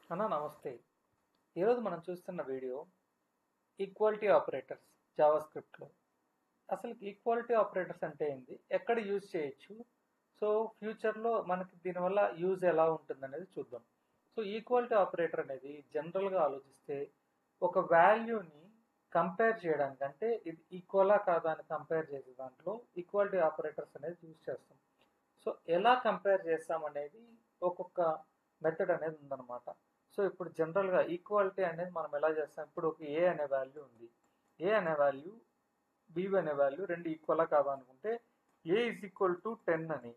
అన్న నమస్తే ఈరోజు మనం చూస్తున్న వీడియో ఈక్వాలిటీ ఆపరేటర్స్ జావా స్క్రిప్ట్లో అసలు ఈక్వాలిటీ ఆపరేటర్స్ అంటే ఏంది ఎక్కడ యూజ్ చేయొచ్చు సో ఫ్యూచర్లో మనకి దీనివల్ల యూజ్ ఎలా ఉంటుంది అనేది చూద్దాం సో ఈక్వాలిటీ ఆపరేటర్ అనేది జనరల్గా ఆలోచిస్తే ఒక వాల్యూని కంపేర్ చేయడానికి అంటే ఇది ఈక్వలా కాదా అని కంపేర్ చేసే దాంట్లో ఈక్వాలిటీ ఆపరేటర్స్ అనేది యూజ్ చేస్తాం సో ఎలా కంపేర్ చేస్తాం అనేది ఒక్కొక్క మెథడ్ అనేది ఉందన్నమాట సో ఇప్పుడు జనరల్గా ఈక్వాలిటీ అనేది మనం ఎలా చేస్తాం ఇప్పుడు ఒక ఏ అనే వాల్యూ ఉంది ఏ అనే వాల్యూ బి అనే వాల్యూ రెండు ఈక్వలా కాదా అనుకుంటే A is equal to ten అని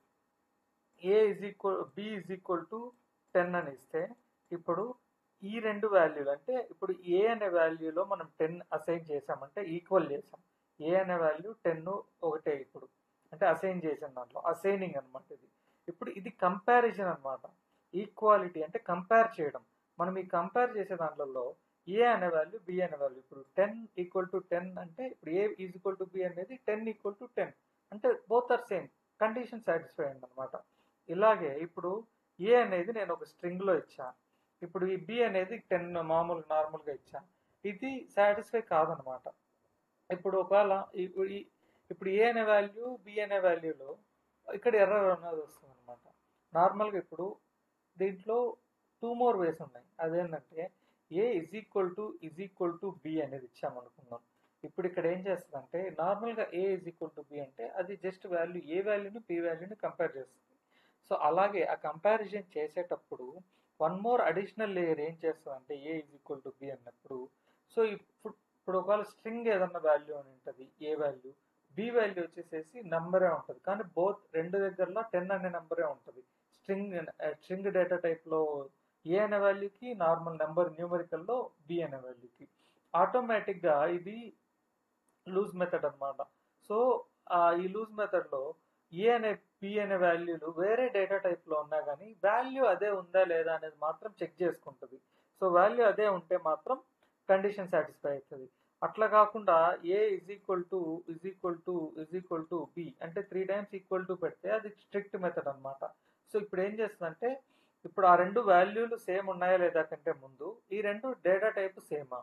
A is equal B is equal to ten అని ఇస్తే ఇప్పుడు ఈ రెండు వాల్యూలు అంటే ఇప్పుడు ఏ అనే వాల్యూలో మనం టెన్ అసైన్ చేసామంటే ఈక్వల్ చేసాం ఏ అనే వాల్యూ టెన్ ఒకటే ఇప్పుడు అంటే అసైన్ చేసిన దాంట్లో అసైనింగ్ అనమాట ఇది ఇప్పుడు ఇది కంపారిజన్ అనమాట ఈక్వాలిటీ అంటే కంపేర్ చేయడం మనం ఈ కంపేర్ చేసే దాంట్లో ఏ అనే వాల్యూ బి అనే వాల్యూ ఇప్పుడు టెన్ ఈక్వల్ టు టెన్ అంటే ఇప్పుడు A is equal to B అనేది టెన్ ఈక్వల్ టు టెన్ అంటే both are same condition satisfy అయింది అనమాట ఇలాగే ఇప్పుడు ఏ అనేది నేను ఒక స్ట్రింగ్లో ఇచ్చా ఇప్పుడు ఈ బి అనేది టెన్ మామూలు నార్మల్గా ఇచ్చా ఇది సాటిస్ఫై కాదనమాట ఇప్పుడు ఒకవేళ ఇప్పుడు ఈ- ఇప్పుడు ఏ అనే వాల్యూ బి అనే వాల్యూలో ఇక్కడ ఎర్రర్ అన్నది వస్తుంది అనమాట నార్మల్గా ఇప్పుడు దీంట్లో టూ మోర్ వేస్ ఉన్నాయి అదేంటంటే A is equal to is equal to B అనేది ఇచ్చామనుకుందాం ఇప్పుడు ఇక్కడ ఏం చేస్తుందంటే నార్మల్గా A is equal to B అంటే అది జస్ట్ వాల్యూ ఏ వాల్యూని బి వాల్యూని కంపేర్ చేస్తుంది సో అలాగే ఆ కంపారిజన్ చేసేటప్పుడు వన్ మోర్ అడిషనల్ లేయర్ ఏం చేస్తుంది అంటే a is equal to b అన్నప్పుడు సో ఇప్పుడు ఇప్పుడు ఒకవేళ స్ట్రింగ్ ఏదన్నా వాల్యూ అని ఉంటుంది ఏ వాల్యూ బి వాల్యూ వచ్చేసేసి నంబరే ఉంటుంది కానీ బోత్ రెండు దగ్గరలో టెన్ అనే నెంబరే ఉంటుంది స్ట్రింగ్ స్ట్రింగ్ డేటా టైప్లో ఏ అనే వాల్యూకి నార్మల్ నెంబర్ న్యూమరికల్లో బి అనే వాల్యూకి ఆటోమేటిక్గా ఇది లూజ్ మెథడ్ అన్నమాట సో ఆ ఈ లూజ్ మెథడ్లో ఏ అనే పి అనే వాల్యూలు వేరే డేటా టైప్లో ఉన్నా కానీ వాల్యూ అదే ఉందా లేదా అనేది మాత్రం చెక్ చేసుకుంటుంది సో వాల్యూ అదే ఉంటే మాత్రం కండిషన్ సాటిస్ఫై అవుతుంది అట్లా కాకుండా a is equal to is equal to is equal to B అంటే త్రీ టైమ్స్ ఈక్వల్ టు పెడితే అది స్ట్రిక్ట్ మెథడ్ అన్నమాట సో ఇప్పుడు ఏం చేస్తుందంటే ఇప్పుడు ఆ రెండు వాల్యూలు సేమ్ ఉన్నాయా లేదా కంటే ముందు ఈ రెండు డేటా టైప్ సేమా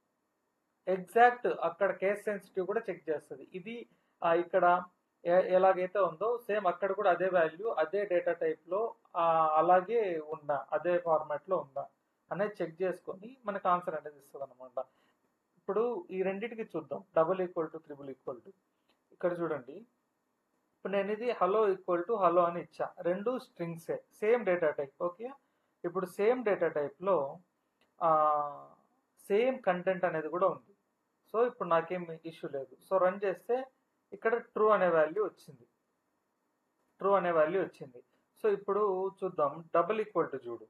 ఎగ్జాక్ట్ అక్కడ కేస్ సెన్సిటివ్ కూడా చెక్ చేస్తుంది ఇది ఆ, ఇక్కడ ఎ- ఎలాగైతే ఉందో సేమ్ అక్కడ కూడా అదే వాల్యూ అదే డేటా టైప్లో అలాగే ఉందా అదే ఫార్మాట్లో ఉందా అనేది చెక్ చేసుకొని మనకు ఆన్సర్ అనేది ఇస్తుంది అనమాట ఇప్పుడు ఈ రెండింటికి చూద్దాం double equal to triple equal to ఇక్కడ చూడండి ఇప్పుడు నేను ఇది హలో ఈక్వల్ టు హలో అని ఇచ్చా రెండు స్ట్రింగ్సే సేమ్ డేటా టైప్ ఓకే ఇప్పుడు సేమ్ డేటా టైప్లో సేమ్ కంటెంట్ అనేది కూడా ఉంది సో ఇప్పుడు నాకేం ఇష్యూ లేదు సో రన్ చేస్తే ఇక్కడ ట్రూ అనే వాల్యూ వచ్చింది ట్రూ అనే వాల్యూ వచ్చింది సో ఇప్పుడు చూద్దాం డబుల్ ఈక్వల్ టు చూడు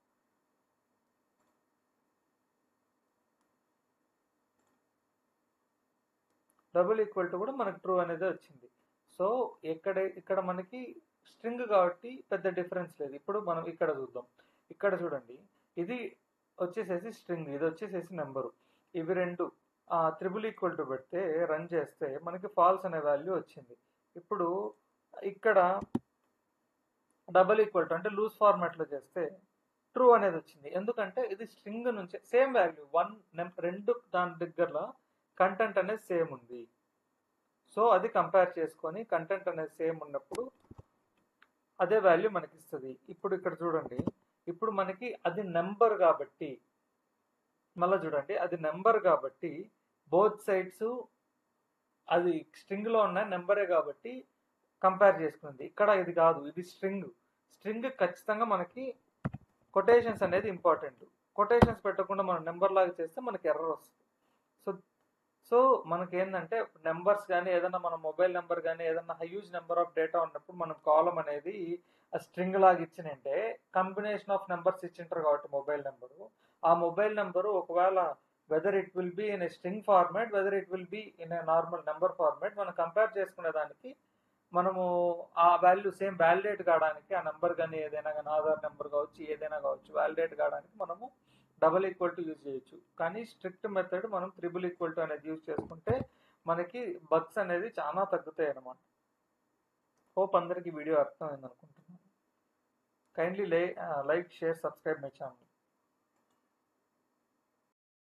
డబుల్ ఈక్వల్ టు కూడా మనకు ట్రూ అనేది వచ్చింది సో ఇక్కడ ఇక్కడ మనకి స్ట్రింగ్ కాబట్టి పెద్ద డిఫరెన్స్ లేదు ఇప్పుడు మనం ఇక్కడ చూద్దాం ఇక్కడ చూడండి ఇది వచ్చేసేసి స్ట్రింగ్ ఇది వచ్చేసేసి నెంబరు ఇవి రెండు త్రిబుల్ ఈక్వల్ టు పెడితే రన్ చేస్తే మనకి ఫాల్స్ అనే వాల్యూ వచ్చింది ఇప్పుడు ఇక్కడ డబుల్ ఈక్వల్ టు అంటే లూజ్ ఫార్మాట్లో చేస్తే ట్రూ అనేది వచ్చింది ఎందుకంటే ఇది స్ట్రింగ్ నుంచి సేమ్ వాల్యూ వన్ రెండు దాని దగ్గరలో కంటెంట్ అనేది సేమ్ ఉంది సో అది కంపేర్ చేసుకొని కంటెంట్ అనేది సేమ్ ఉన్నప్పుడు అదే వాల్యూ మనకి ఇస్తుంది ఇప్పుడు ఇక్కడ చూడండి ఇప్పుడు మనకి అది నెంబర్ కాబట్టి మళ్ళీ చూడండి అది నెంబర్ కాబట్టి బోత్ సైడ్స్ అది స్ట్రింగ్ లో ఉన్న నెంబరే కాబట్టి కంపేర్ చేసుకుంది ఇక్కడ ఇది కాదు ఇది స్ట్రింగ్ స్ట్రింగ్ ఖచ్చితంగా మనకి కొటేషన్స్ అనేది ఇంపార్టెంట్ కొటేషన్స్ పెట్టకుండా మనం నెంబర్ లాగా చేస్తే మనకి ఎర్రర్ వస్తుంది సో సో మనకి ఏంటంటే నెంబర్స్ కానీ ఏదైనా మన మొబైల్ నెంబర్ కానీ ఏదైనా హ్యూజ్ నెంబర్ ఆఫ్ డేటా ఉన్నప్పుడు మనం కాలం అనేది ఆ స్ట్రింగ్ లాగా ఇచ్చినంటే కంబినేషన్ ఆఫ్ నెంబర్స్ ఇచ్చింటారు కాబట్టి మొబైల్ నెంబరు ఆ మొబైల్ నెంబరు ఒకవేళ whether it will be in a string format whether it will be in a normal number format మనం కంపేర్ చేసుకునే దానికి మనము ఆ వాల్యూ సేమ్ వ్యాలిడేట్ కావడానికి ఆ నెంబర్ కానీ ఏదైనా కానీ ఆధార్ నెంబర్ కావచ్చు ఏదైనా కావచ్చు వ్యాలిడేట్ కావడానికి మనము డబల్ ఈక్వల్ టు యూజ్ చేయొచ్చు కానీ స్ట్రిక్ట్ మెథడ్ మనం త్రిబుల్ ఈక్వల్ టు అనేది యూజ్ చేసుకుంటే మనకి బగ్స్ అనేది చాలా తగ్గుతాయి అన్నమాట హోప్ అందరికీ వీడియో అర్థమైంది అనుకుంటున్నాను కైండ్లీ లై like share subscribe my channel